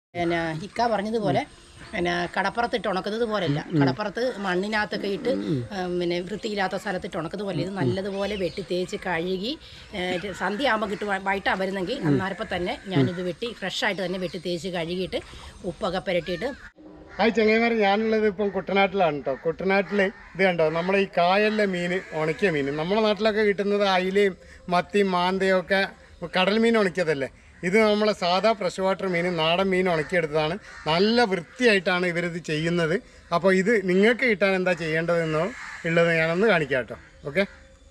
പിന്നെ ഇക്ക പറഞ്ഞതുപോലെ പിന്നെ കടപ്പുറത്തിട്ട് ഉണക്കുന്നത് പോലെയല്ല കടപ്പുറത്ത് മണ്ണിനകത്തൊക്കെ ഇട്ട് ഉം, പിന്നെ വൃത്തിയില്ലാത്ത സ്ഥലത്തിട്ട് ഉണക്കുന്നത് പോലെ ഇത് നല്ലതുപോലെ വെട്ടി തേച്ച് കഴുകി ഏഹ്, സന്ധ്യ ആകുമ്പോൾ കിട്ടും വൈകിട്ടാണ് വരുന്നെങ്കിൽ അന്നേരപ്പം തന്നെ ഞാനിത് വെട്ടി ഫ്രഷായിട്ട് തന്നെ വെട്ടി തേച്ച് കഴുകിയിട്ട് ഉപ്പൊക്കെ പുരട്ടിയിട്ട് ഹായ് ചങ്ങായിമാർ ഞാനുള്ളത് ഇപ്പം കുട്ടനാട്ടിലാണ് കേട്ടോ കുട്ടനാട്ടിൽ ഇത് കണ്ടോ നമ്മുടെ ഈ കായലിലെ മീൻ ഉണക്കിയ മീൻ നമ്മുടെ നാട്ടിലൊക്കെ കിട്ടുന്നത് അയിലയും മത്തിയും മാന്തയും ഒക്കെ കടൽ മീൻ ഉണക്കിയതല്ലേ ഇത് നമ്മളെ സാധാ ഫ്രഷ് വാട്ടർ മീൻ നാടൻ മീൻ ഉണക്കിയെടുത്തതാണ് നല്ല വൃത്തിയായിട്ടാണ് ഇവരിത് ചെയ്യുന്നത് അപ്പോൾ ഇത് നിങ്ങൾക്ക് കിട്ടാൻ എന്താ ചെയ്യേണ്ടതെന്നോ ഉള്ളത് ഞാനൊന്ന് കാണിക്കാം കേട്ടോ ഓക്കെ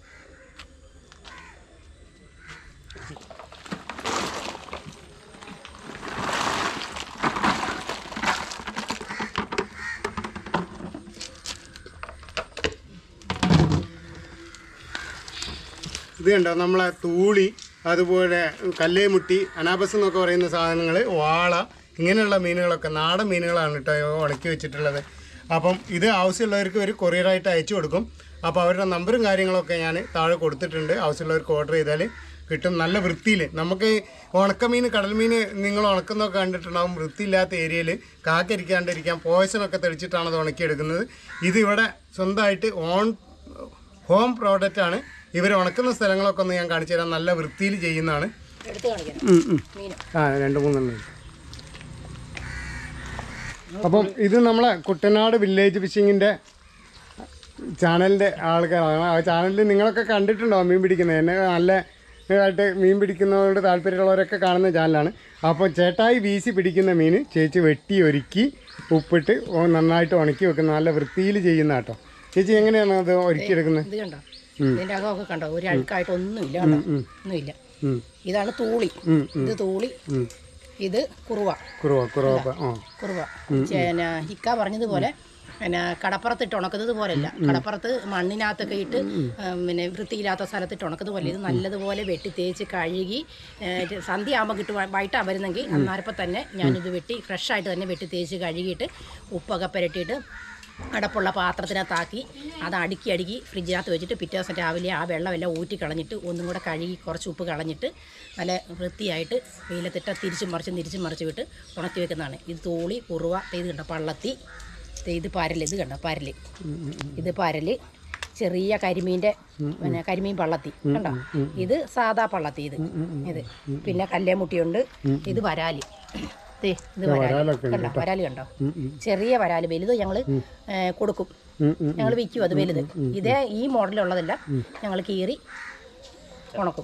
ഇത് കണ്ടോ നമ്മളെ തൂളി അതുപോലെ കല്ലേമുട്ടി അനാബസ് എന്നൊക്കെ പറയുന്ന സാധനങ്ങൾ വാള ഇങ്ങനെയുള്ള മീനുകളൊക്കെ നാടൻ മീനുകളാണ് കേട്ടോ ഉണക്കി വെച്ചിട്ടുള്ളത് അപ്പം ഇത് ആവശ്യമുള്ളവർക്ക് ഒരു കൊറിയറായിട്ട് അയച്ചു കൊടുക്കും അപ്പോൾ അവരുടെ നമ്പറും കാര്യങ്ങളൊക്കെ ഞാൻ താഴെ കൊടുത്തിട്ടുണ്ട് ആവശ്യമുള്ളവർക്ക് ഓർഡർ ചെയ്താൽ കിട്ടും നല്ല വൃത്തിയിൽ നമുക്ക് ഉണക്കമീൻ കടൽമീൻ നിങ്ങൾ ഉണക്കുന്നൊക്കെ കണ്ടിട്ടുണ്ടാവും വൃത്തിയില്ലാത്ത ഏരിയയിൽ കാക്കരിക്കാണ്ടിരിക്കാൻ പോയ്സണൊക്കെ തെളിച്ചിട്ടാണ് അത് ഉണക്കിയെടുക്കുന്നത് ഇത് ഇവിടെ സ്വന്തമായിട്ട് ഓൺ ഹോം പ്രോഡക്റ്റ് ആണ് ഇവർ ഉണക്കുന്ന സ്ഥലങ്ങളൊക്കെ ഒന്ന് ഞാൻ കാണിച്ചു തരാം നല്ല വൃത്തിയിൽ ചെയ്യുന്നതാണ് എടുത്ത് കാണിക്കണം മീൻ ആ രണ്ട് മൂന്നെണ്ണം അപ്പം ഇത് നമ്മളെ കുട്ടനാട് വില്ലേജ് ഫിഷിങ്ങിൻ്റെ ചാനലിൻ്റെ ആൾക്കാരാണ് ആ ചാനലിൽ നിങ്ങളൊക്കെ കണ്ടിട്ടുണ്ടോ മീൻ പിടിക്കുന്നത് എന്നെ നല്ല ആയിട്ട് മീൻ പിടിക്കുന്നതുകൊണ്ട് താല്പര്യമുള്ളവരൊക്കെ കാണുന്ന ചാനലാണ് അപ്പോൾ ചേട്ടായി വീശി പിടിക്കുന്ന മീൻ ചേച്ചി വെട്ടി ഒരുക്കി ഉപ്പിട്ട് ഓ നന്നായിട്ട് ഉണക്കി വെക്കുന്ന നല്ല വൃത്തിയിൽ ചെയ്യുന്ന കേട്ടോ ചേച്ചി എങ്ങനെയാണ് അത് ഒരുക്കിയെടുക്കുന്നത് ഇത് കണ്ടോ ഇതിൻ്റെ അകമൊക്കെ കണ്ടോ ഒരു അഴുക്കായിട്ട് ഒന്നുമില്ല കണ്ടോ ഒന്നുമില്ല ഉം. ഇതാണ് തൂളി ഉം, ഇത് തൂളി ഇത് കുറുവ കുറവ കുറവ ആ കുറുവ പിന്നെ ഇക്ക പറഞ്ഞതുപോലെ പിന്നെ കടപ്പുറത്തിട്ട് ഉണക്കുന്നത് പോലെയല്ല കടപ്പുറത്ത് മണ്ണിനകത്തൊക്കെ ഇട്ട് ഉം, പിന്നെ വൃത്തിയില്ലാത്ത സ്ഥലത്തിട്ട് ഉണക്കുന്നത് പോലെ ഇത് നല്ലതുപോലെ വെട്ടി തേച്ച് കഴുകി ഏഹ്, സന്ധ്യ ആകുമ്പോൾ കിട്ടും വൈകിട്ടാണ് വരുന്നെങ്കിൽ അന്നേരപ്പം തന്നെ ഞാനിത് വെട്ടി ഫ്രഷായിട്ട് തന്നെ വെട്ടി തേച്ച് കഴുകിയിട്ട് ഉപ്പൊക്കെ പുരട്ടിയിട്ട് അടപ്പുള്ള പാത്രത്തിനകത്താക്കി അത് അടുക്കി അടുക്കി ഫ്രിഡ്ജിനകത്ത് വെച്ചിട്ട് പിറ്റേ ദിവസം രാവിലെ ആ വെള്ളമെല്ലാം ഊറ്റി കളഞ്ഞിട്ട് ഒന്നും കൂടെ കഴുകി കുറച്ച് ഉപ്പ് കളഞ്ഞിട്ട് നല്ല വൃത്തിയായിട്ട് വെയിലത്തിട്ട് തിരിച്ചും മറിച്ചും തിരിച്ചും മറിച്ച് വിട്ട് ഉണക്കി വെക്കുന്നതാണ് ഇത് തൂളി കുറുവ ദേ ഇത് കണ്ടോ പള്ളത്തി ദേ ഇത് പരല് ഇത് കണ്ടോ പരല് ഇത് പരല് ചെറിയ കരിമീൻ്റെ പിന്നെ കരിമീൻ പള്ളത്തി കണ്ടോ ഇത് സാദാ പള്ളത്തി ഇത് ഇത് പിന്നെ കല്ലേമുട്ടിയുണ്ട് ഇത് വരാല് ദേ ഇത് വരാല് വരാലൊക്കെ ഉണ്ട് കണ്ടോ വരാല് കണ്ടോ ചെറിയ വരാല് വലുത് ഞങ്ങൾ കൊടുക്കും ഉം, ഉം. ഞങ്ങൾ വിൽക്കും അത് വലുത് ഇതേ ഈ മോഡലുള്ളതല്ല ഞങ്ങൾ കീറി ഉണക്കും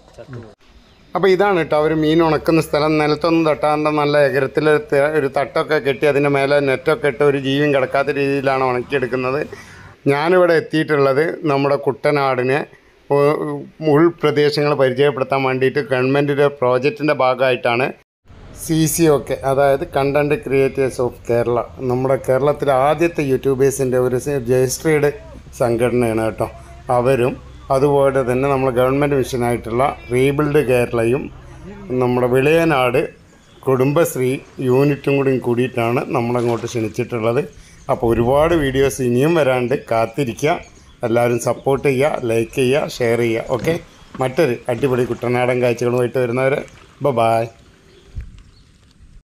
അപ്പോൾ ഇതാണ് കേട്ടോ അവർ മീൻ ഉണക്കുന്ന സ്ഥലം നിലത്തൊന്നും തട്ടാണ്ട് നല്ല എകരത്തിൽ ഒരു തട്ടൊക്കെ കെട്ടി അതിൻ്റെ മേലെ നെറ്റൊക്കെ ഇട്ട് ഒരു ജീവിയും കിടക്കാത്ത രീതിയിലാണ് ഉണക്കിയെടുക്കുന്നത് ഞാനിവിടെ എത്തിയിട്ടുള്ളത് നമ്മുടെ കുട്ടനാടിനെ ഉ- ഉൾപ്രദേശങ്ങൾ പരിചയപ്പെടുത്താൻ വേണ്ടിയിട്ട് ഗവൺമെൻറ്റിൻ്റെ പ്രോജക്റ്റിൻ്റെ ഭാഗമായിട്ടാണ് സി സി ഒക്കെ അതായത് കണ്ടൻറ് ക്രിയേറ്റേഴ്സ് ഓഫ് കേരള നമ്മുടെ കേരളത്തിലെ ആദ്യത്തെ യൂട്യൂബേഴ്സിൻ്റെ ഒരു രജിസ്ട്രേഡ് സംഘടനയാണ് കേട്ടോ അവരും അതുപോലെ തന്നെ നമ്മുടെ ഗവൺമെൻറ് മിഷനായിട്ടുള്ള റീബിൽഡ് കേരളയും നമ്മുടെ വിളയനാട് കുടുംബശ്രീ യൂണിറ്റും കൂടി കൂടിയിട്ടാണ് നമ്മളങ്ങോട്ട് ക്ഷണിച്ചിട്ടുള്ളത് അപ്പോൾ ഒരുപാട് വീഡിയോസ് ഇനിയും വരാണ്ട് കാത്തിരിക്കുക എല്ലാവരും സപ്പോർട്ട് ചെയ്യുക ലൈക്ക് ചെയ്യുക ഷെയർ ചെയ്യുക ഓക്കെ മറ്റൊരു അടിപൊളി കുട്ടനാടൻ കാഴ്ചകളുമായിട്ട് വരുന്നവരെ ബ ബായ്